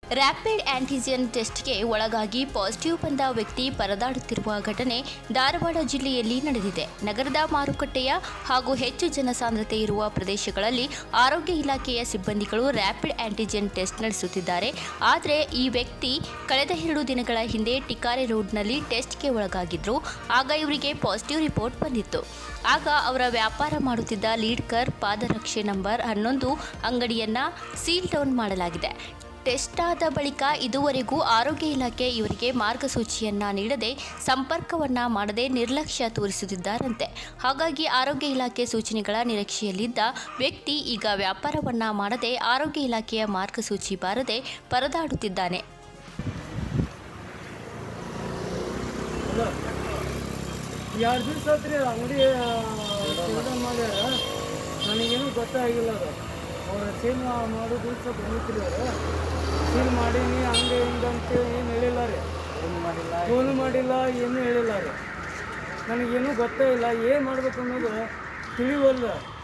rapid antigen ಟೆಸ್ಟ್ಗೆ ಒಳಗಾಗಿ positive ಬಂದ ವ್ಯಕ್ತಿ ಪರದಾಡುತ್ತಿರುವ ಘಟನೆ ಧಾರವಾಡ ಜಿಲ್ಲೆಯಲ್ಲಿ ನಡೆದಿದೆ ನಗರದ ಮಾರುಕಟ್ಟೆಯ ಹಾಗೂ ಹೆಚ್ಚು ಜನಸಾಂದ್ರತೆ ಇರುವ ಪ್ರದೇಶಗಳಲ್ಲಿ ಆರೋಗ್ಯ ಇಲಾಖೆಯ ಸಿಬ್ಬಂದಿಗಳು ರ್ಯಾಪಿಡ್ ಆಂಟಿಜೆನ್ ಟೆಸ್ಟ್ ನಡೆಸುತ್ತಿದ್ದಾರೆ ಆದರೆ ಈ ವ್ಯಕ್ತಿ ಕಳೆದ ಎರಡು ದಿನಗಳ ಹಿಂದೆ ಟಿಕಾರೆ ರೋಡ್ನಲ್ಲಿ ಟೆಸ್ಟ್ಗೆ ಒಳಗಾಗಿದ್ರು ಆಗ ಇವರಿಗೆ ಪಾಸಿಟಿವ್ ರಿಪೋರ್ಟ್ ಬಂದಿತ್ತು ಆಗ ಅವರ ವ್ಯಾಪಾರ ಮಾಡುತ್ತಿದ್ದ ಲೀಡ್ಕರ್ ಪಾದರಕ್ಷೆ ನಂಬರ್ ಹನ್ನೊಂದು ಅಂಗಡಿಯನ್ನ ಸೀಲ್ ಡೌನ್ ಮಾಡಲಾಗಿದೆ ಟೆಸ್ಟ್ ಆದ ಬಳಿಕ ಇದುವರೆಗೂ ಆರೋಗ್ಯ ಇಲಾಖೆ ಇವರಿಗೆ ಮಾರ್ಗಸೂಚಿಯನ್ನ ನೀಡದೆ ಸಂಪರ್ಕವನ್ನ ಮಾಡದೆ ನಿರ್ಲಕ್ಷ್ಯ ತೋರಿಸುತ್ತಿದ್ದಾರಂತೆ ಹಾಗಾಗಿ ಆರೋಗ್ಯ ಇಲಾಖೆ ಸೂಚನೆಗಳ ನಿರೀಕ್ಷೆಯಲ್ಲಿದ್ದ ವ್ಯಕ್ತಿ ಈಗ ವ್ಯಾಪಾರವನ್ನ ಮಾಡದೆ ಆರೋಗ್ಯ ಇಲಾಖೆಯ ಮಾರ್ಗಸೂಚಿ ಬಾರದೆ ಪರದಾಡುತ್ತಿದ್ದಾನೆ ಎರಡು ದಿವಸ ಆತ್ರಿ ಅಂಗಡಿ ಸೀಲ್ ಮಾಡ್ಯಾರ ನನಗೇನು ಗೊತ್ತಾಗಿಲ್ಲ ಅದು ಅವ್ರು ಸೀಲ್ ಮಾಡೋದು ಸ್ವಲ್ಪ ಬಂದಿತ್ರಿ ಅವರು ಸೀಲ್ ಮಾಡೀನಿ ಹಂಗೆ ಹಿಂಗೆ ಅಂತೇಳಿ ಏನು ಹೇಳಿಲ್ಲ ರೀ ಮಾಡಿಲ್ಲ ಫೋನ್ ಮಾಡಿಲ್ಲ ಏನೂ ಹೇಳಿಲ್ಲ ರೀ ನನಗೇನು ಗೊತ್ತೇ ಇಲ್ಲ ಏನು ಮಾಡ್ಬೇಕು ಅನ್ನೋದು ತಿಳಿವಲ್ಲ